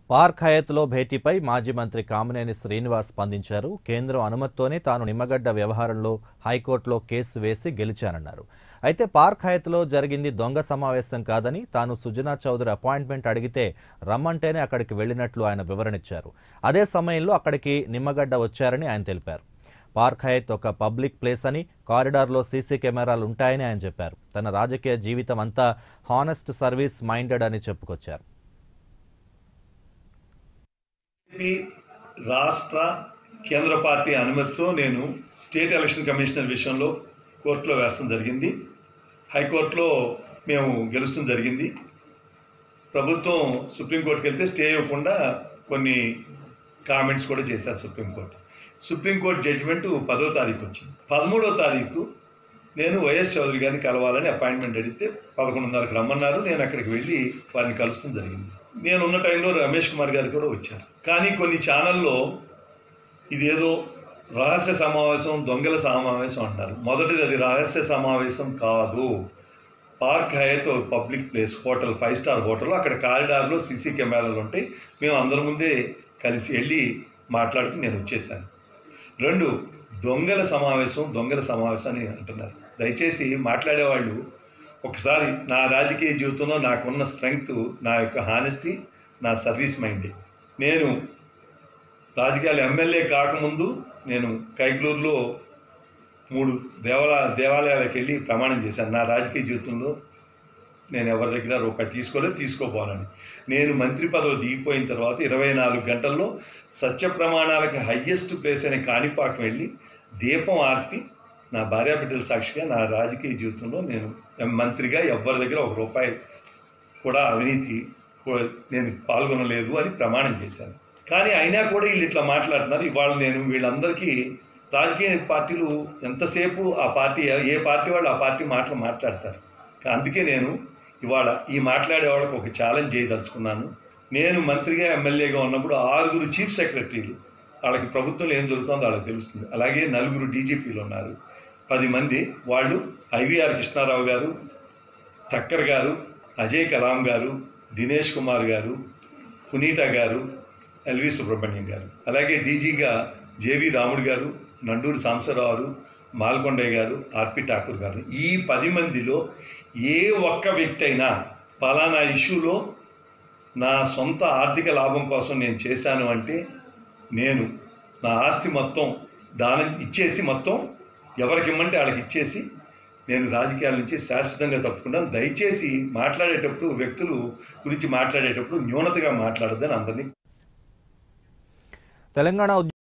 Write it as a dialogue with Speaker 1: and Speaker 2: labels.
Speaker 1: park హయత్లో భేటీపై మాజీ మంత్రి కామినేని శ్రీనివాస్ స్పందించారు కేంద్రం అనుమతితోనే తాను నిమ్మగడ్డ వ్యవహారంలో హైకోర్టులో కేసు వేసి గెలిచానన్నారు అయితే పార్క్ హయత్లో జరిగింది దొంగ సమావేశం కాదని తాను సుజనా చౌదరి అపాయింట్మెంట్ అడిగితే రమ్మంటేనే అక్కడికి వెళ్ళినట్లు ఆయన వివరణిచ్చారు అదే సమయంలో అక్కడికి నిమ్మగడ్డ వచ్చారని ఆయన తెలిపారు పార్క్ హయత్ ఒక పబ్లిక్ ప్లేస్ అని కారిడార్లో సీసీ కెమెరాలు ఉంటాయని ఆయన చెప్పారు తన రాజకీయ జీవితం అంతా హానెస్ట్ సర్వీస్ మైండెడ్ అని చెప్పుకొచ్చారు
Speaker 2: బీజేపీ రాష్ట్ర కేంద్ర పార్టీ అనుమతితో నేను స్టేట్ ఎలక్షన్ కమిషనర్ విషయంలో కోర్టులో వేస్తాం జరిగింది హైకోర్టులో మేము గెలుస్తాం జరిగింది ప్రభుత్వం సుప్రీంకోర్టుకి వెళ్తే స్టే ఇవ్వకుండా కొన్ని కామెంట్స్ కూడా చేశారు సుప్రీంకోర్టు సుప్రీంకోర్టు జడ్జిమెంట్ పదో తారీఖు వచ్చింది పదమూడో తారీఖు నేను వైఎస్ చౌదరి గారిని కలవాలని అపాయింట్మెంట్ అడిగితే పదకొండున్నరకు రమ్మన్నారు నేను అక్కడికి వెళ్ళి వారిని కలుస్తాం జరిగింది నేను ఉన్న టైంలో రమేష్ కుమార్ గారు కూడా వచ్చారు కానీ కొన్ని ఛానల్లో ఇదేదో రహస్య సమావేశం దొంగల సమావేశం అంటారు మొదటిది అది రహస్య సమావేశం కాదు పార్క్ హయత్ ఒక public place hotel five star hotel అక్కడ కారిడార్లో సీసీ కెమెరాలు ఉంటాయి మేము అందరి ముందే కలిసి వెళ్ళి మాట్లాడుకుని నేను వచ్చేసాను రెండు దొంగల సమావేశం దొంగల సమావేశం అని అంటున్నారు దయచేసి మాట్లాడేవాళ్ళు ఒకసారి నా రాజకీయ జీవితంలో నాకున్న స్ట్రెంగ్త్ నా యొక్క హానెస్టీ నా సర్వీస్ మైండ్ నేను రాజకీయాలు ఎమ్మెల్యే కాకముందు నేను కైక్లూరులో మూడు దేవాలయ దేవాలయాలకు వెళ్ళి ప్రమాణం చేశాను నా రాజకీయ జీవితంలో నేను ఎవరి దగ్గర రూపాయి తీసుకోలేదు తీసుకోపోవాలని నేను మంత్రి పదవి దిగిపోయిన తర్వాత ఇరవై నాలుగు గంటల్లో సత్య ప్రమాణాలకి హయ్యెస్ట్ ప్లేస్ అనే కాణిపాకం వెళ్ళి దీపం ఆర్పి నా భార్యాబిడ్డల సాక్షిగా నా రాజకీయ జీవితంలో నేను మంత్రిగా ఎవరి దగ్గర ఒక రూపాయి కూడా అవినీతి కూ- నేను పాల్గొనలేదు అని ప్రమాణం చేశాను కానీ అయినా కూడా వీళ్ళు ఇట్లా మాట్లాడుతున్నారు ఇవాళ నేను వీళ్ళందరికీ రాజకీయ పార్టీలు ఎంతసేపు ఆ పార్టీ ఏ పార్టీ వాళ్ళు ఆ పార్టీ మాటలు మాట్లాడతారు కా- అందుకే నేను ఇవాళ ఈ మాట్లాడే వాళ్ళకి ఒక ఛాలెంజ్ చేయదలుచుకున్నాను నేను మంత్రిగా ఎమ్మెల్యేగా ఉన్నప్పుడు ఆరుగురు చీఫ్ సెక్రటరీలు వాళ్ళకి ప్రభుత్వంలో ఏం జరుగుతుందో వాళ్ళకి తెలుస్తుంది అలాగే నలుగురు డీజీపీలు ఉన్నారు పది మంది వాళ్ళు ఐవీఆర్ కృష్ణారావు గారు టక్కర్ గారు అజయ్ కలాం గారు దినేష్ కుమార్ గారు పునీత గారు ఎల్వి సుబ్రహ్మణ్యం గారు అలాగే డీజీగా జేవి రాముడు గారు నండూరు సాంబశివరావు మాల్కొండయ్య గారు ఆర్పి ఠాకూర్ గారు ఈ పది మందిలో ఏ ఒక్క వ్యక్తి అయినా పలానా ఇష్యూలో నా సొంత ఆర్థిక లాభం కోసం నేను చేశాను అంటే నేను నా ఆస్తి మొత్తం దానం ఇచ్చేసి మొత్తం ఎవరికి ఇమ్మంటే వాళ్ళకి ఇచ్చేసి నేను రాజకీయాల నుంచి శాశ్వతంగా తప్పుకున్నాను దయచేసి మాట్లాడేటప్పుడు వ్యక్తులు గురించి మాట్లాడేటప్పుడు న్యూనతగా మాట్లాడద్దని అందరినీ
Speaker 1: తెలంగాణ